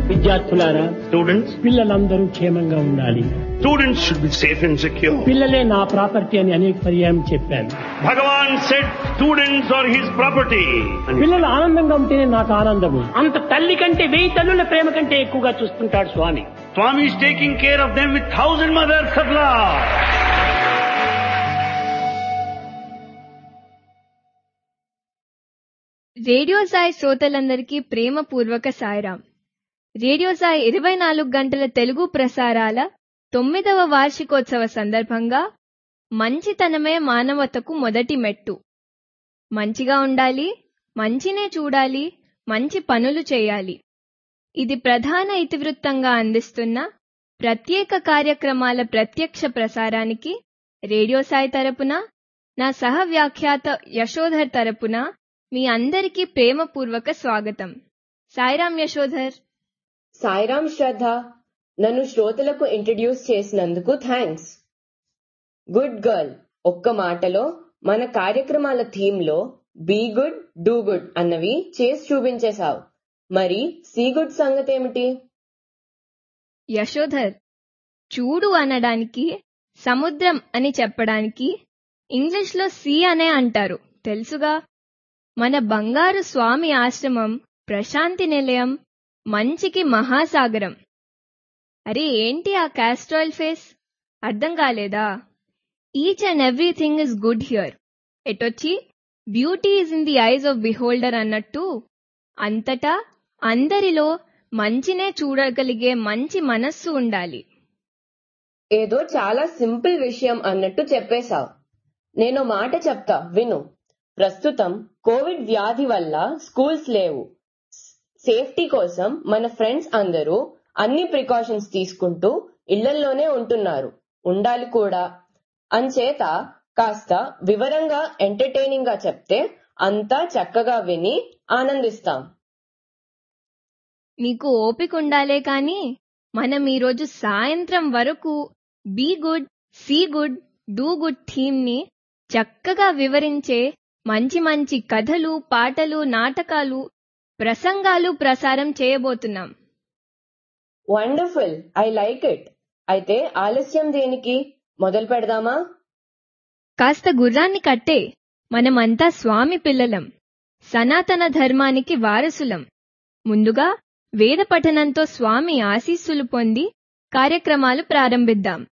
విద్యార్థులారా Students, పిల్లలందరూ క్షేమంగా ఉండాలి students should be safe and secure. పిల్లలే నా ప్రాపర్టీ అని అనేక పర్యాయం చెప్పాను Bhagavan said students are his property. And పిల్లలు ఆనందంగా ఉంటేనే నాకు ఆనందము అంత తల్లి కంటే వెయ్యి తల్లుల ప్రేమ కంటే ఎక్కువగా చూస్తుంటాడు Swami Swami is taking care of them with thousand mothers of love. రేడియో సాయి శ్రోతలందరికీ ప్రేమపూర్వక సాయిరాం రేడియో సాయి ఇరవై నాలుగు గంటల తెలుగు ప్రసారాల తొమ్మిదవ వార్షికోత్సవ సందర్భంగా మంచితనమే మానవతకు మొదటి మెట్టు మంచిగా ఉండాలి మంచినే చూడాలి మంచి పనులు చేయాలి ఇది ప్రధాన ఇతివృత్తంగా అందిస్తున్న ప్రత్యేక కార్యక్రమాల ప్రత్యక్ష ప్రసారానికి రేడియో సాయి తరపున నా సహ వ్యాఖ్యాత యశోధర్ తరపున మీ అందరికీ ప్రేమపూర్వక స్వాగతం సాయిరాం యశోధర్ సాయిరామ్ శ్రద్ధ నన్ను శ్రోతలకు ఇంట్రడ్యూస్ చేసినందుకు థ్యాంక్స్ గుడ్ గర్ల్ ఒక్క మాటలో మన కార్యక్రమాల థీమ్ లో బీ గుడ్ డూ గుడ్ అన్నవి చేసి చూపించేశావు మరి సీ గుడ్ సంగతేమిటి యశోధర్ చూడు అనడానికి సముద్రం అని చెప్పడానికి ఇంగ్లీష్లో సీ అనే అంటారు తెలుసుగా మన బంగారు స్వామి ఆశ్రమం ప్రశాంతి నిలయం మంచికి మహాసాగరం అరే ఏంటి ఆ కాస్ట్రాయిల్ ఫేస్ అర్థం కాలేదా each and everything is good here ఎటొచ్చి beauty is in the eyes of beholder అన్నట్టు అంతటా అందరిలో మంచినే చూడగలిగే మంచి మనస్సు ఉండాలి ఏదో చాలా సింపుల్ విషయం అన్నట్టు చెప్పేశావు నేను మాట చెప్తా విను ప్రస్తుతం కోవిడ్ వ్యాధి వల్ల స్కూల్స్ లేవు సేఫ్టీ కోసం మన ఫ్రెండ్స్ అందరూ అన్ని ప్రికాషన్స్ తీసుకుంటూ ఇళ్లల్లోనే ఉంటున్నారు ఉండాలి కూడా అంచేత కాస్త వివరంగా ఎంటర్టైనింగ్ గా చెప్తే అంతా చక్కగా విని ఆనందిస్తాం నీకు ఓపిక ఉండాలే కాని మనం ఈరోజు సాయంత్రం వరకు be good see good do good theme ని చక్కగా వివరించే మంచి మంచి కథలు పాటలు నాటకాలు ప్రసంగాలు ప్రసారం చేయబోతున్నాం వండర్ఫుల్ ఐ లైక్ ఇట్ అయితే ఆలస్యం దేనికి మొదలు పెడదామా కాస్త గుర్రాన్ని కట్టే మనమంతా స్వామి పిల్లలం సనాతన ధర్మానికి వారసులం ముందుగా వేద పఠనంతో స్వామి ఆశీస్సులు పొంది కార్యక్రమాలు ప్రారంభిద్దాం